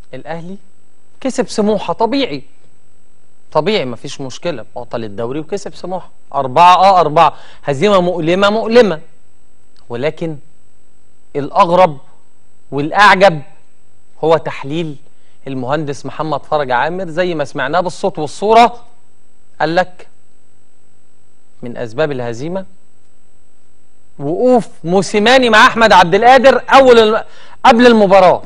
الاهلي كسب سموحه طبيعي طبيعي مفيش مشكله بطل الدوري وكسب سموحه أربعة اه أربعة هزيمه مؤلمه مؤلمه ولكن الاغرب والاعجب هو تحليل المهندس محمد فرج عامر زي ما سمعناه بالصوت والصوره قال لك من اسباب الهزيمه وقوف موسيماني مع احمد عبد القادر اول الم... قبل المباراه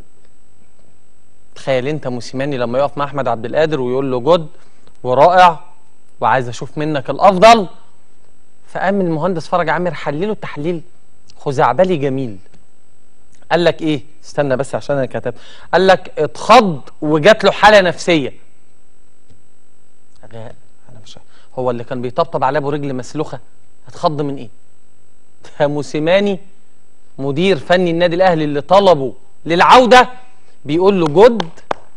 تخيل انت موسيماني لما يقف مع احمد عبد القادر ويقول له جد ورائع وعايز اشوف منك الافضل فقام المهندس فرج عامر حلله تحليل خزعبلي جميل قال لك ايه استنى بس عشان انا كتبت قال لك اتخض وجات له حاله نفسيه انا مش هو اللي كان بيطبطب على ابو رجل مسلوخه اتخض من ايه ده موسيماني مدير فني النادي الاهلي اللي طلبه للعوده بيقول له جد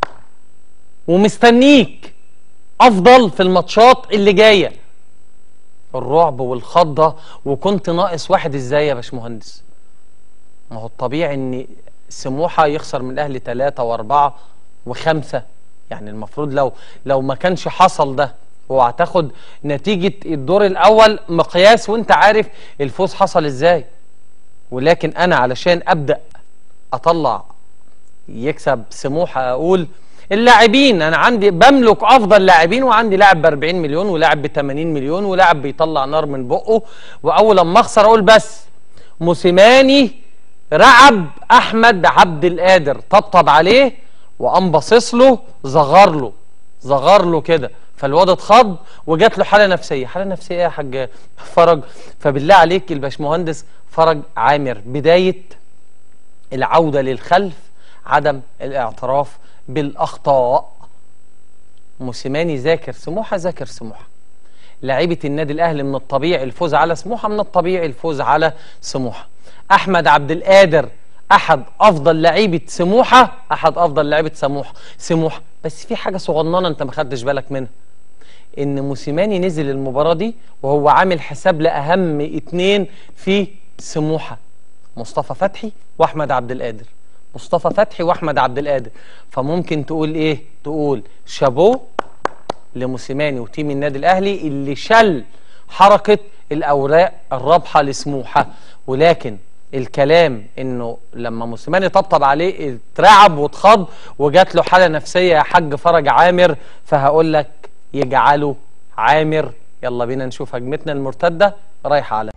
ومستنيك افضل في الماتشات اللي جايه الرعب والخضه وكنت ناقص واحد ازاي يا باشمهندس ما هو الطبيعي ان سموحه يخسر من الاهلي ثلاثة واربعة وخمسة يعني المفروض لو لو ما كانش حصل ده هو هتاخد نتيجة الدور الأول مقياس وأنت عارف الفوز حصل إزاي ولكن أنا علشان أبدأ أطلع يكسب سموحة أقول اللاعبين أنا عندي بملك أفضل لاعبين وعندي لاعب ب 40 مليون ولاعب ب 80 مليون ولاعب بيطلع نار من بقه وأول لما أخسر أقول بس موسيماني رعب أحمد عبد القادر طبطب عليه وقام باصص له زغر له زغر له كده فالواد اتخض وجات له حاله نفسيه حاله نفسيه ايه يا حاج فرج فبالله عليك الباشمهندس فرج عامر بدايه العوده للخلف عدم الاعتراف بالاخطاء موسيماني ذاكر سموحه ذاكر سموحه لعيبه النادي الاهلي من الطبيعي الفوز على سموحه من الطبيعي الفوز على سموحه احمد عبد القادر احد افضل لعيبه سموحه احد افضل لعيبه سموحه سموحه بس في حاجه صغننه انت ما خدتش بالك منها ان موسيماني نزل المباراه دي وهو عامل حساب لاهم اتنين في سموحه مصطفى فتحي واحمد عبد القادر مصطفى فتحي واحمد عبد القادر فممكن تقول ايه تقول شابوه لموسيماني وتيم النادي الاهلي اللي شل حركه الاوراق الرابحه لسموحه ولكن الكلام انه لما موسيماني طبطب عليه اترعب واتخض وجات له حاله نفسيه يا حاج فرج عامر فهقول لك يجعله عامر يلا بينا نشوف هجمتنا المرتده رايحه على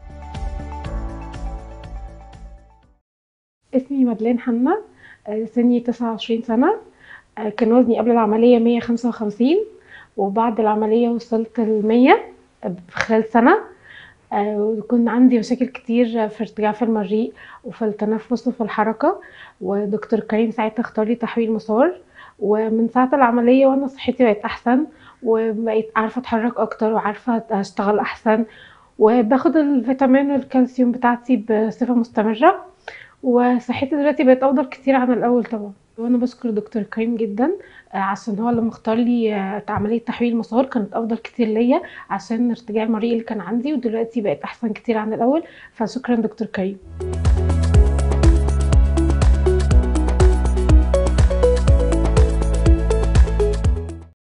اسمي مدلين حنا آه، سني 29 سنة آه، كان وزني قبل العملية 155 وبعد العملية وصلت ل 100 في خلال سنة آه، وكان عندي مشاكل كتير في ارتجاع في المريء وفي التنفس وفي الحركة ودكتور كريم ساعتها اختار لي تحويل مسار ومن ساعة العملية وانا صحتي بقت احسن وبقيت عارفة اتحرك اكتر وعارفة اشتغل احسن وباخد الفيتامين والكالسيوم بتاعتي بصفة مستمرة وصحتي دلوقتي بقت افضل كتير عن الاول طبعا وانا بشكر دكتور كريم جدا آه، عشان هو لما اختار لي آه، عمليه تحويل مسار كانت افضل كتير ليا عشان ارتجاع المريء اللي كان عندي ودلوقتي بقت احسن كتير عن الاول فشكرا دكتور كريم